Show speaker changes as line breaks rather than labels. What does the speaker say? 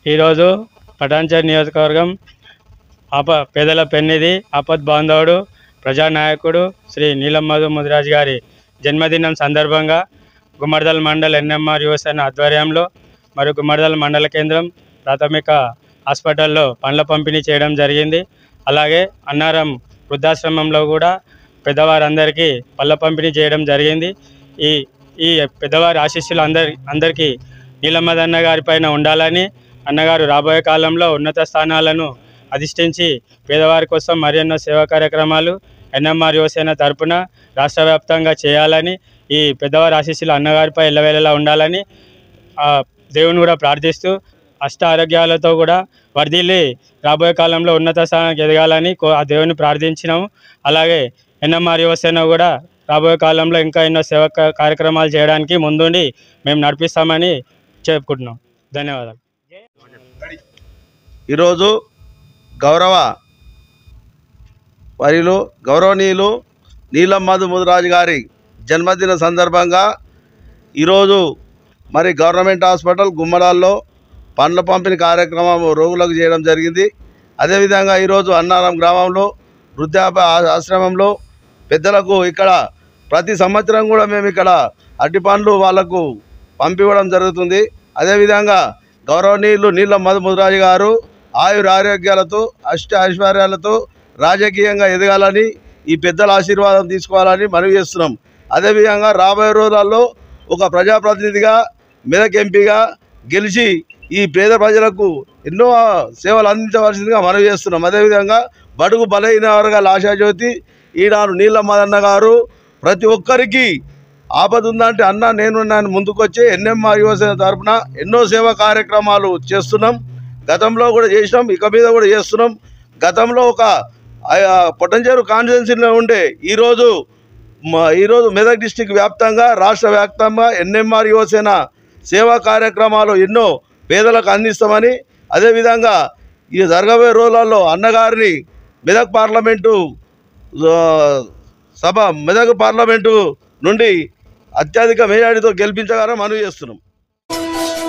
ఈరోజు పటాన్చర్ నియోజకవర్గం ఆప పేదల పెన్నిధి ఆపద్ బాంధవుడు ప్రజానాయకుడు శ్రీ నీలం మధు ముదిరాజ్ గారి జన్మదినం సందర్భంగా గుమ్మడిదల్ మండల్ ఎన్ఎంఆర్ యువసేన ఆధ్వర్యంలో మరియు గుమ్మడిదల్ మండల కేంద్రం ప్రాథమిక హాస్పిటల్లో పండ్ల పంపిణీ చేయడం జరిగింది అలాగే అన్నారం వృద్ధాశ్రమంలో కూడా పెద్దవారందరికీ పళ్ళ పంపిణీ చేయడం జరిగింది ఈ ఈ పెద్దవారి ఆశీస్సులు అందరి అందరికీ నీలమ్మదన్న గారి పైన ఉండాలని అన్నగారు రాబోయే కాలంలో ఉన్నత స్థానాలను అధిష్ఠించి పేదవారి కోసం మరెన్నో సేవా కార్యక్రమాలు ఎన్ఎంఆర్ యువసేన తరపున రాష్ట్ర వ్యాప్తంగా చేయాలని ఈ పెద్దవారి ఆశీస్సులు అన్నగారిపై ఎల్లవేళలా ఉండాలని ఆ దేవుని కూడా ప్రార్థిస్తూ అష్ట ఆరోగ్యాలతో కూడా వర్ధిల్లి రాబోయే కాలంలో ఉన్నత స్థానానికి ఎదగాలని కో- ఆ దేవుని ప్రార్థించినాము అలాగే ఎన్ఎంఆర్ యువసేన కూడా రాబోయే కాలంలో ఇంకా ఎన్నో సేవా కా- కార్యక్రమాలు చేయడానికి ముందుండి మేము నడిపిస్తామని చెప్పుకుంటున్నాం ధన్యవాదాలు
ఈరోజు గౌరవ వరిలు గౌరవనీయులు నీలం మధు ముదిరాజు గారి జన్మదిన సందర్భంగా ఈరోజు మరి గవర్నమెంట్ హాస్పిటల్ గుమ్మడాల్లో పండ్ల పంపిణీ కార్యక్రమం రోగులకు చేయడం జరిగింది అదేవిధంగా ఈరోజు అన్నారం గ్రామంలో వృద్ధాప్య ఆ- ఆశ్రమంలో పెద్దలకు ఇక్కడ ప్రతి సంవత్సరం కూడా మేము ఇక్కడ అరటి పండ్లు వాళ్లకు పంపివ్వడం జరుగుతుంది అదేవిధంగా గౌరవనీయులు నీళ్ళ మధు ముదిరాజు గారు ఆయుర ఆరోగ్యాలతో అష్ట ఐశ్వర్యాలతో రాజకీయంగా ఎదగాలని ఈ పెద్దల ఆశీర్వాదం తీసుకోవాలని మనవి చేస్తున్నాం అదేవిధంగా రాబోయే రోజులలో ఒక ప్రజాప్రతినిధిగా మెదక్ ఎంపీగా గెలిచి ఈ పేద ప్రజలకు ఎన్నో సేవలు అందించవలసిందిగా మనవి చేస్తున్నాం అదేవిధంగా బడుగు బలైన వర్గాల ఆశాజ్యోతి ఈనాడు నీళ్ళ మదన్న గారు ప్రతి ఒక్కరికి ఆపద ఉందంటే అన్న నేను నేను ముందుకొచ్చి ఎన్ఎంఆర్ యువసేన తరపున ఎన్నో సేవా కార్యక్రమాలు చేస్తున్నాం గతంలో కూడా చేసినాం ఇక మీద కూడా చేస్తున్నాం గతంలో ఒక పొట్టంచేరు కాన్స్టిట్యున్సీలో ఉండే ఈరోజు మ- ఈరోజు మెదక్ డిస్టిక్ వ్యాప్తంగా రాష్ట్ర వ్యాప్తంగా ఎన్ఎంఆర్ యువసేన సేవా కార్యక్రమాలు ఎన్నో పేదలకు అందిస్తామని అదేవిధంగా ఈ జరగబోయే రోజులలో అన్నగారిని మెదక్ పార్లమెంటు ఆ, సభ మెదక్ పార్లమెంటు నుండి అత్యధిక మెజారిటీతో గెలిపించగానే మనవి చేస్తున్నాం